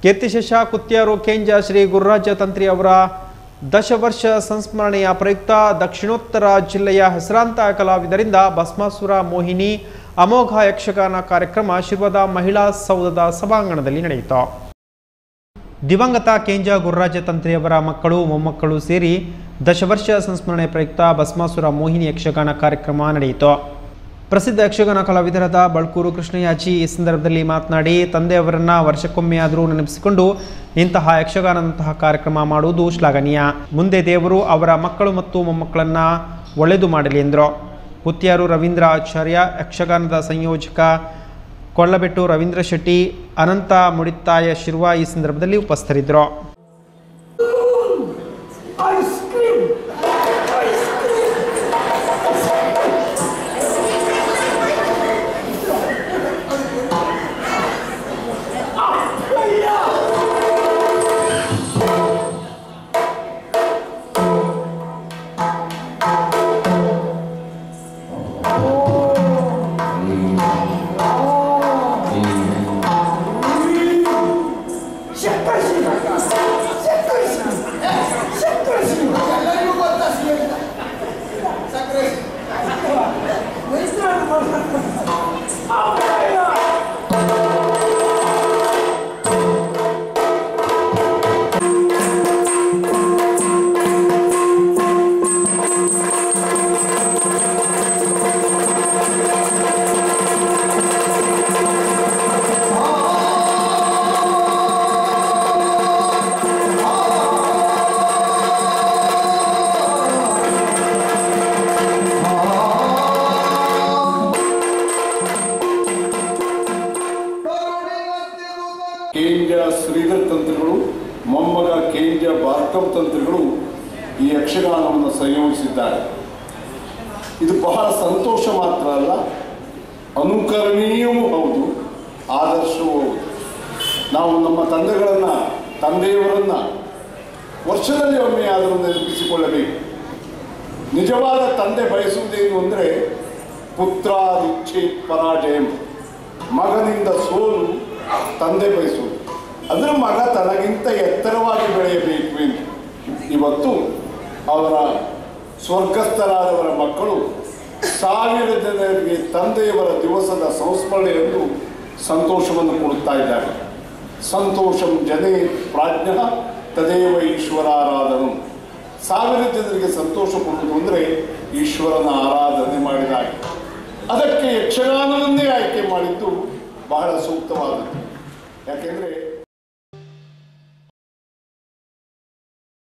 ಕೀರ್ತಿಶೇಷ ಕುತ್ಯಾರು ಕೇಂಜ ಶ್ರೀ ಗುರುರಾಜ ತಂತ್ರಿ ಅವರ ದಶವರ್ಷ ಸಂಸ್ಮರಣೆಯ ಪ್ರಯುಕ್ತ ದಕ್ಷಿಣೋತ್ತರ ಜಿಲ್ಲೆಯ ಹೆಸರಾಂತ ಕಲಾವಿದರಿಂದ ಭಸ್ಮಾಸುರ ಮೋಹಿನಿ ಅಮೋಘ ಯಕ್ಷಗಾನ ಕಾರ್ಯಕ್ರಮ ಶಿರ್ವದ ಮಹಿಳಾ ಸೌಧದ ಸಭಾಂಗಣದಲ್ಲಿ ನಡೆಯಿತು ದಿವಂಗತ ಕೇಂಜ ಗುರುರಾಜ ತಂತ್ರಿಯವರ ಮಕ್ಕಳು ಮೊಮ್ಮಕ್ಕಳು ಸೇರಿ ದಶವರ್ಷ ಸಂಸ್ಮರಣೆ ಪ್ರಯುಕ್ತ ಭಸ್ಮಾಸುರ ಮೋಹಿನಿ ಯಕ್ಷಗಾನ ಕಾರ್ಯಕ್ರಮ ನಡೆಯಿತು ಪ್ರಸಿದ್ಧ ಯಕ್ಷಗಾನ ಕಲಾವಿದರಾದ ಬಳ್ಕೂರು ಕೃಷ್ಣಯಾಜಿ ಈ ಸಂದರ್ಭದಲ್ಲಿ ಮಾತನಾಡಿ ತಂದೆಯವರನ್ನ ವರ್ಷಕ್ಕೊಮ್ಮೆ ಆದರೂ ನೆನಪಿಸಿಕೊಂಡು ಇಂತಹ ಯಕ್ಷಗಾನದಂತಹ ಕಾರ್ಯಕ್ರಮ ಮಾಡುವುದು ಶ್ಲಾಘನೀಯ ಮುಂದೆ ದೇವರು ಅವರ ಮಕ್ಕಳು ಮತ್ತು ಮೊಮ್ಮಕ್ಕಳನ್ನ ಒಳ್ಳೆಯದು ಮಾಡಲಿ ಎಂದರು ಹುತ್ಯಾರು ರವೀಂದ್ರ ಆಚಾರ್ಯ ಯಕ್ಷಗಾನದ ಸಂಯೋಜಕ ಕೊಳ್ಳಬೆಟ್ಟು ರವೀಂದ್ರ ಶೆಟ್ಟಿ ಅನಂತ ಮುಡಿತ್ತಾಯ ಶಿರ್ವ ಈ ಸಂದರ್ಭದಲ್ಲಿ ಉಪಸ್ಥಿತರಿದ್ದರು Ice cream! Ice cream! ಎಲ್ಲರಿಗೂ ಗೊತ್ತಾ ಸಿಹಿಂತ? ಸಕ್ಕರೆ ಕೇಂದ್ರ ಶ್ರೀಧರ್ ತಂತ್ರಿಗಳು ಮೊಮ್ಮಗ ಕೇಂದ್ರ ಭಾರ್ಗವ್ ತಂತ್ರಿಗಳು ಈ ಯಕ್ಷಗಾನವನ್ನು ಸಂಯೋಜಿಸಿದ್ದಾರೆ ಇದು ಬಹಳ ಸಂತೋಷ ಮಾತ್ರ ಅಲ್ಲ ಅನುಕರಣೀಯವೂ ಹೌದು ಆದರ್ಶವೂ ಹೌದು ನಾವು ನಮ್ಮ ತಂದೆಗಳನ್ನು ತಂದೆಯವರನ್ನು ವರ್ಷದಲ್ಲಿ ಒಮ್ಮೆ ಆದರೂ ನೆನಪಿಸಿಕೊಳ್ಳಬೇಕು ನಿಜವಾದ ತಂದೆ ಬಯಸುವುದೇನು ಅಂದರೆ ಪುತ್ರಾದಿಚ್ಛೆ ಪರಾಜಯಂ ಮಗನಿಂದ ಸೋಲು ತಂದೆ ಬಯಸುವುದು ಅದರ ಮಗ ತನಗಿಂತ ಎತ್ತರವಾಗಿ ಬೆಳೆಯಬೇಕು ಎಂದು ಇವತ್ತು ಅವರ ಸ್ವರ್ಗಸ್ಥರಾದವರ ಮಕ್ಕಳು ಸಾವಿರ ಜನರಿಗೆ ತಂದೆಯವರ ದಿವಸದ ಸಂಸ್ಮರಣೆಯೆಂದು ಸಂತೋಷವನ್ನು ಕೊಡುತ್ತಾ ಇದ್ದಾರೆ ಸಂತೋಷಂ ಜನೇ ಪ್ರಾಜ್ಞ ತದೇವ ಈಶ್ವರಾರಾಧನು ಸಾವಿರ ಜನರಿಗೆ ಸಂತೋಷ ಕೊಡುವುದು ಅಂದರೆ ಈಶ್ವರನ ಆರಾಧನೆ ಮಾಡಿದಾಗ ಅದಕ್ಕೆ ಯಕ್ಷಗಾನವನ್ನೇ ಆಯ್ಕೆ ಮಾಡಿದ್ದು ಬಹಳ ಸೂಕ್ತವಾದದ್ದು ಯಾಕೆಂದರೆ